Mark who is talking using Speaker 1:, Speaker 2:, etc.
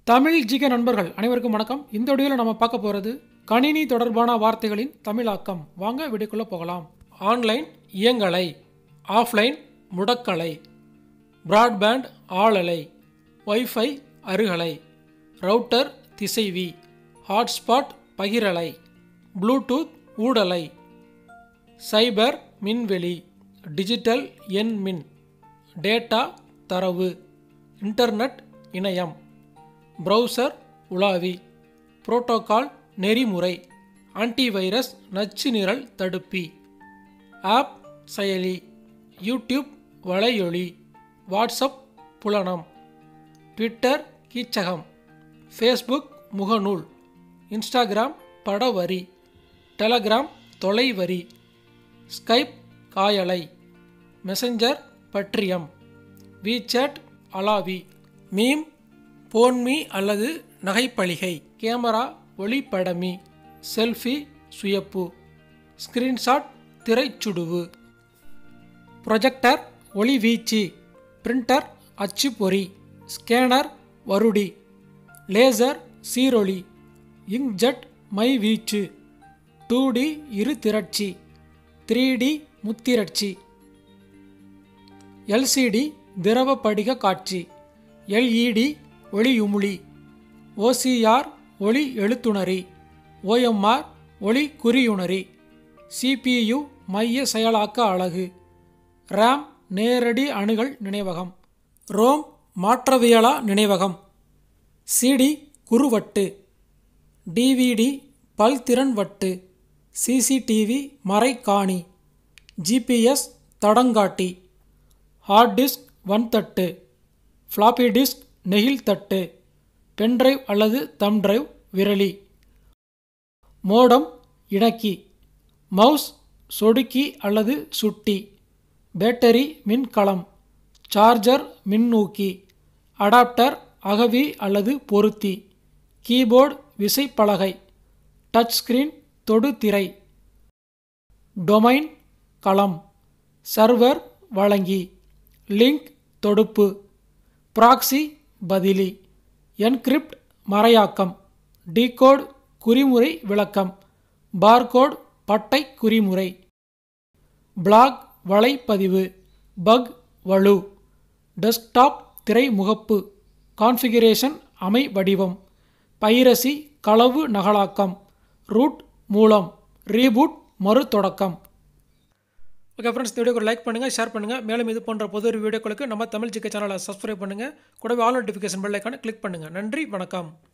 Speaker 1: Tamil GK நண்பர்கள் அனைவருக்கும் வணக்கம் இந்த வீடியோவில் நம்ம பார்க்க போகிறது கணினி தொடர்பான வார்த்தைகளின் தமிழாக்கம் வாங்க வீடியோக்குள்ளே போகலாம் ஆன்லைன் இயங்கலை ஆஃப்லைன் முடக்கலை பிராட்பேண்ட் ஆளலை வைஃபை அருகலை ரவுட்டர் திசைவி ஹாட்ஸ்பாட் பகிரலை ப்ளூடூத் ஊடலை சைபர் மின்வெளி டிஜிட்டல் எண் மின் டேட்டா தரவு இன்டர்நெட் இணையம் ப்ரௌசர் உலாவி புரோட்டோகால் நெறிமுறை ஆன்டிவைரஸ் நச்சு நிரல் தடுப்பி ஆப் செயலி யூடியூப் வலையொலி வாட்ஸ்அப் புலனம் ட்விட்டர் கீச்சகம் ஃபேஸ்புக் முகநூல் இன்ஸ்டாகிராம் படவரி டெலகிராம் தொலைவரி ஸ்கைப் காயலை மெசஞ்சர் பற்றியம் வீசாட் அலாவி மீம் போன்மி அல்லது நகைப்பளிகை கேமரா ஒளிப்படமி செல்ஃபி சுயப்பு ஸ்கிரீன்ஷாட் திரைச்சுடுவு ப்ரொஜெக்டர் ஒளிவீச்சு பிரிண்டர் அச்சுப்பொறி ஸ்கேனர் வருடி லேசர் சீரொளி இங்க்ஜெட் மை வீச்சு டூ டி இரு திரட்சி த்ரீ டி முத்திரட்சி எல்சிடி திரவ படிக காட்சி எல்இடி ஒளியுமுளி ஓசிஆர் ஒளி எழுத்துணரி ஓஎம்ஆர் ஒளி குறியுணரி சிபியு மைய செயலாக்க அலகு ரேம் நேரடி அணுகல் நினைவகம் ரோம் மாற்றவியலா நினைவகம் சிடி குறுவட்டு டிவிடி பல்திறன் வட்டு சிசிடிவி மறைக்காணி ஜிபிஎஸ் தடங்காட்டி ஹார்ட் டிஸ்க் வன்தட்டு ஃப்ளாப்பி டிஸ்க் நெகிழ் தட்டு பென்டிரைவ் அல்லது தம் டிரைவ் விரலி மோடம் இணக்கி மவுஸ் சொடுக்கி அல்லது சுட்டி பேட்டரி மின்கலம் சார்ஜர் மின்னூக்கி அடாப்டர் அகவி அல்லது பொருத்தி கீபோர்டு விசைப்பலகை டச் ஸ்கிரீன் தொடுதிரை டொமைன் களம் சர்வர் வழங்கி லிங்க் தொடுப்பு ப்ராக்ஸி பதிலி என்கிரிப்ட் மறையாக்கம் டீகோட் குறிமுறை விளக்கம் பார்கோட் பட்டை குறிமுறை பிளாக் வலைப்பதிவு பக் வலு டெஸ்க்டாப் திரைமுகப்பு கான்ஃபிகரேஷன் அமை வடிவம் பைரசி களவு நகலாக்கம் ரூட் மூலம் ரீபூட் மறுதொடக்கம் ஓகே ஃப்ரெண்ட்ஸ் இந்த வீடியோக்கு லைக் பண்ணுங்கள் ஷேர் பண்ணுங்கள் மேலும் இது போன்ற பொது வீடியோக்களுக்கு நம்ம தமிழ் ஜிகே சேனலை சப்ஸ்கிரைப் பண்ணுங்கள் கூடவே ஆல் நோட்டிஃபிகேஷன் பெல் ஐக்கானை கிளிக் பண்ணுங்கள் நன்றி வணக்கம்